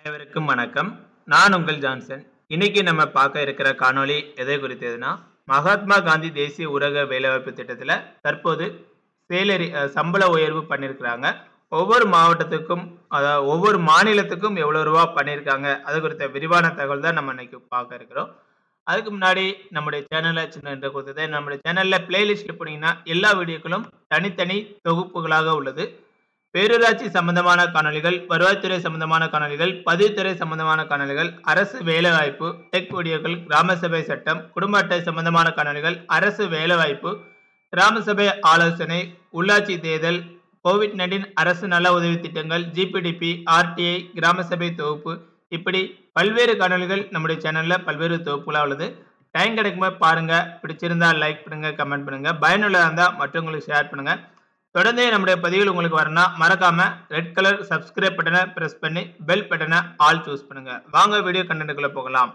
அனைவருக்கும் வணக்கம் நான் உங்கள் ஜான்சன் இன்னைக்கு நம்ம பார்க்க இருக்கிற காணொளி எதை குறித்ததுன்னா மகாத்மா காந்தி தேசிய ஊரக வேலைவாய்ப்பு திட்டத்தில் தற்போது சேலரி அஹ், சம்பள உயர்வு பண்ணியிருக்கிறாங்க ஒவ்வொரு மாவட்டத்துக்கும் அதாவது ஒவ்வொரு மாநிலத்துக்கும் எவ்வளோ ரூபா பண்ணியிருக்காங்க அது குறித்த விரிவான தகவல் தான் நம்ம இன்னைக்கு பார்க்க இருக்கிறோம் அதுக்கு முன்னாடி நம்முடைய சேனலை சின்ன என்று கொடுத்தது நம்முடைய சேனலில் பிளேலிஸ்ட்டில் போனீங்கன்னா எல்லா வீடியோக்களும் தனித்தனி தொகுப்புகளாக உள்ளது பேரூராட்சி சம்பந்தமான காணொளிகள் வருவாய்த்துறை சம்பந்தமான காணொளிகள் பதிவுத்துறை சம்பந்தமான காணொளிகள் அரசு வேலைவாய்ப்பு டெக் வீடியோக்கள் கிராம சபை சட்டம் குடும்ப அட்டை சம்பந்தமான காணொளிகள் அரசு வேலைவாய்ப்பு கிராம சபை ஆலோசனை உள்ளாட்சி தேர்தல் கோவிட் நைன்டீன் அரசு நல உதவி திட்டங்கள் ஜிபிடிபி ஆர்டிஐ கிராம சபை தொகுப்பு இப்படி பல்வேறு காணொளிகள் நம்முடைய சேனல்ல பல்வேறு தொகுப்புகளாக உள்ளது டைம் கிடைக்கும்போது பாருங்க பிடிச்சிருந்தா லைக் பண்ணுங்க கமெண்ட் பண்ணுங்க பயனுள்ளதாக இருந்தால் மற்றவங்களுக்கு ஷேர் பண்ணுங்க தொடர்ந்து நம்முடைய பதிவுகள் உங்களுக்கு வரணும்னா மறக்காம ரெட் கலர் சப்ஸ்கிரைப் பட்டனை பிரஸ் பண்ணி பெல் பட்டனை ஆல் சூஸ் பண்ணுங்க வாங்க வீடியோ கண்டென்ட்டுக்குள்ள போகலாம்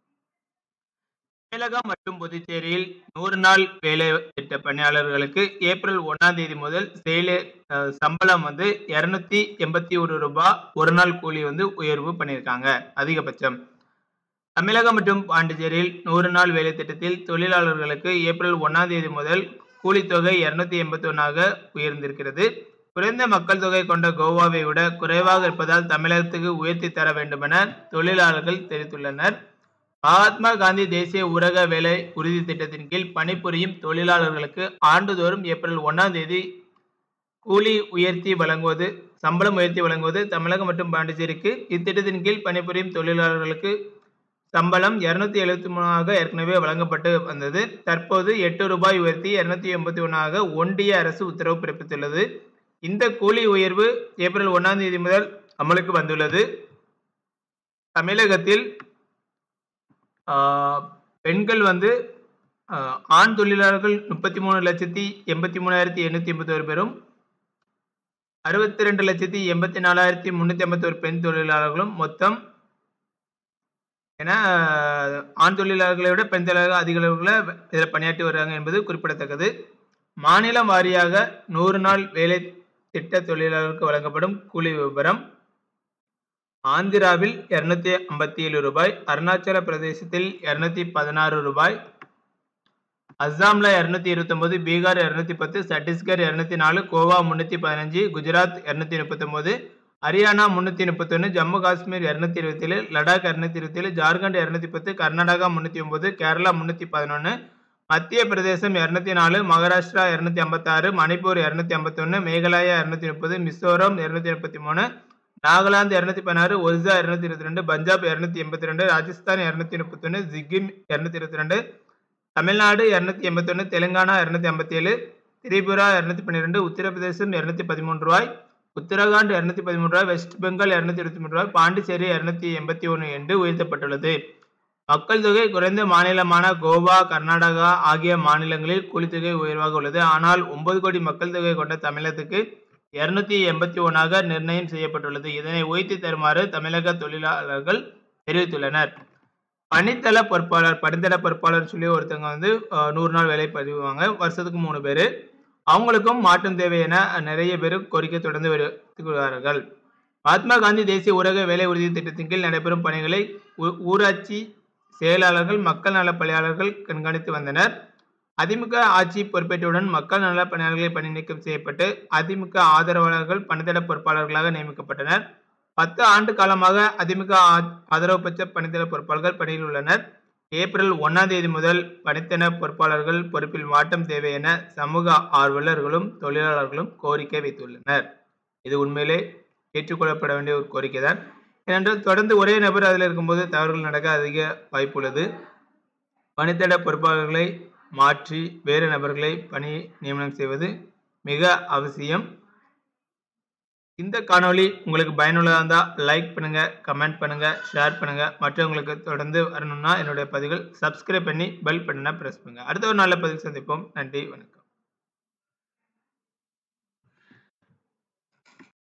தமிழகம் மற்றும் புதுச்சேரியில் நூறு நாள் வேலை திட்ட பணியாளர்களுக்கு ஏப்ரல் ஒன்னாம் தேதி முதல் சேலை அஹ், சம்பளம் வந்து இருநூத்தி எண்பத்தி ஒரு ரூபாய் ஒரு நாள் கூலி வந்து உயர்வு பண்ணியிருக்காங்க அதிகபட்சம் தமிழகம் மற்றும் பாண்டிச்சேரியில் நூறு நாள் வேலை திட்டத்தில் தொழிலாளர்களுக்கு ஏப்ரல் ஒன்னாம் தேதி முதல் கூலித்தொகை இருநூத்தி எண்பத்தி ஒன்னாக உயர்ந்திருக்கிறது குறைந்த மக்கள் தொகை கொண்ட கோவாவை விட குறைவாக இருப்பதால் தமிழகத்துக்கு உயர்த்தி தர வேண்டுமென தொழிலாளர்கள் தெரிவித்துள்ளனர் மகாத்மா காந்தி தேசிய ஊரக வேலை உறுதி திட்டத்தின் கீழ் பணிபுரியும் தொழிலாளர்களுக்கு ஆண்டுதோறும் ஏப்ரல் ஒன்னாம் தேதி கூலி உயர்த்தி வழங்குவது சம்பளம் உயர்த்தி வழங்குவது தமிழகம் மற்றும் பாண்டிச்சேரிக்கு இத்திட்டத்தின் கீழ் பணிபுரியும் தொழிலாளர்களுக்கு சம்பளம் இருநூத்தி எழுபத்தி மூணாக ஏற்கனவே வழங்கப்பட்டு வந்தது தற்போது எட்டு ரூபாய் உயர்த்தி இருநூத்தி எண்பத்தி ஒன்றாக ஒன்றிய அரசு உத்தரவு பிறப்பித்துள்ளது இந்த கூலி உயர்வு ஏப்ரல் ஒன்னாம் தேதி முதல் அமலுக்கு வந்துள்ளது தமிழகத்தில் ஆஹ், பெண்கள் வந்து ஆஹ், ஆண் தொழிலாளர்கள் முப்பத்தி மூணு லட்சத்தி எண்பத்தி மூணாயிரத்தி எண்ணூத்தி எண்பத்தி ஒரு பேரும் அறுபத்தி ரெண்டு லட்சத்தி எண்பத்தி நாலாயிரத்தி முன்னூத்தி ஐம்பத்தி ஒரு பெண் தொழிலாளர்களும் மொத்தம் ஏன்னா ஆஹ், ஆண் தொழிலாளர்களை விட பெண் தொழிலாளர்கள் அதிக அளவில் இதில் பணியாற்றி வர்றாங்க என்பது குறிப்பிடத்தக்கது மாநிலம் வாரியாக நூறு நாள் வேலை திட்ட தொழிலாளர்களுக்கு வழங்கப்படும் கூலி விவரம் ஆந்திராவில் இருநூத்தி ஐம்பத்தி ஏழு ரூபாய் அருணாச்சல பிரதேசத்தில் இருநூத்தி பதினாறு ரூபாய் அஸ்ஸாம்ல இருநூத்தி இருபத்தொன்பது பீகார் இருநூத்தி பத்து சத்தீஸ்கர் இருநூத்தி நாலு கோவா முன்னூத்தி பதினஞ்சு குஜராத் இருநூத்தி முப்பத்தொன்பது ஹரியானா முன்னூத்தி முப்பத்தொன்னு ஜம்மு காஷ்மீர் இருநூத்தி இருபத்தேழு லடாக் இருநூத்தி இருபத்தேழு ஜார்க்கண்ட் இருநூத்தி பத்து கர்நாடகா முன்னூத்தி ஒன்பது கேரளா முன்னூத்தி பதினொன்னு மத்திய பிரதேசம் இருநூத்தி நாலு மகாராஷ்டிரா இருநூத்தி ஐம்பத்தாறு மணிப்பூர் இருநூத்தி ஐம்பத்தொன்னு மேகாலயா இருநூத்தி முப்பது மிசோரம் இருநூத்தி முப்பத்தி மூணு நாகாலாந்து இருநூத்தி பதினாறு ஒரிசா இருநூத்தி இருபத்தி ரெண்டு பஞ்சாப் இருநூத்தி எண்பத்தி ரெண்டு ராஜஸ்தான் இருநூத்தி முப்பத்தொன்னு சிக்கிம் இருநூத்தி இருபத்தி ரெண்டு தமிழ்நாடு இருநூத்தி எண்பத்தொன்னு தெலுங்கானா இருநூத்தி ஐம்பத்தி ஏழு திரிபுரா இருநூத்தி பன்னிரெண்டு உத்தரப்பிரதேசம் இருநூத்தி பதிமூன்று ரூபாய் உத்தரகாண்ட் இருநூத்தி பதிமூன்று ரூபாய் வெஸ்ட் பெங்கால் இருநூத்தி இருபத்தி மூன்று ரூபாய் பாண்டிச்சேரி இருநூத்தி எண்பத்தி ஒன்று என்று உயர்த்தப்பட்டுள்ளது மக்கள் தொகை குறைந்த மாநிலமான கோவா கர்நாடகா ஆகிய மாநிலங்களில் கூலித்தொகை உயர்வாக உள்ளது ஆனால் ஒன்பது கோடி மக்கள் தொகை கொண்ட தமிழகத்துக்கு இருநூத்தி எண்பத்தி ஒன்னாக நிர்ணயம் செய்யப்பட்டுள்ளது இதனை உயர்த்தி தருமாறு தமிழக தொழிலாளர்கள் தெரிவித்துள்ளனர் பணித்தள பொறுப்பாளர் பணித்தள பொறுப்பாளர் சொல்லி ஒருத்தவங்க வந்து அஹ், நூறு நாள் வேலை பதிவாங்க வருஷத்துக்கு மூணு பேர் அவங்களுக்கும் மாற்றம் தேவை என நிறைய பேர் கோரிக்கை தொடர்ந்து வருகிறார்கள் மகாத்மா காந்தி தேசிய ஊரக வேலை உறுதி திட்டத்தின் கீழ் நடைபெறும் பணிகளை ஊ- ஊராட்சி செயலாளர்கள் மக்கள் நல பணியாளர்கள் கண்காணித்து வந்தனர் அதிமுக ஆட்சி பொறுப்பேற்றவுடன் மக்கள் நல பணியாளர்களை பணி நீக்கம் செய்யப்பட்டு அதிமுக ஆதரவாளர்கள் பணித்தட பொறுப்பாளர்களாக நியமிக்கப்பட்டனர் பத்து ஆண்டு காலமாக அதிமுக ஆ- ஆதரவு பெற்ற பணித்தட பொறுப்பாளர்கள் பணியில் உள்ளனர் ஏப்ரல் ஒன்னாம் தேதி முதல் பணித்தன பொறுப்பாளர்கள் பொறுப்பில் மாற்றம் தேவை என சமூக ஆர்வலர்களும் தொழிலாளர்களும் கோரிக்கை வைத்துள்ளனர் இது உண்மையிலே ஏற்றுக்கொள்ளப்பட வேண்டிய ஒரு கோரிக்கை தான் ஏனென்றால் தொடர்ந்து ஒரே நபர் அதில் இருக்கும்போது தவறுகள் நடக்க அதிக வாய்ப்புள்ளது பணித்தட பொறுப்பாளர்களை மாற்றி வேறு நபர்களை பணி நியமனம் செய்வது மிக அவசியம் இந்த காணொளி உங்களுக்கு பயனுள்ளதாக இருந்தால் லைக் பண்ணுங்க கமெண்ட் பண்ணுங்க ஷேர் பண்ணுங்க மற்றவங்களுக்கு தொடர்ந்து வரணும்னா என்னுடைய பதிவுகள் சப்ஸ்கிரைப் பண்ணி பெல் பட்டனை பிரஸ் பண்ணுங்க அடுத்த ஒரு நல்ல பதிவு சந்திப்போம் நன்றி வணக்கம்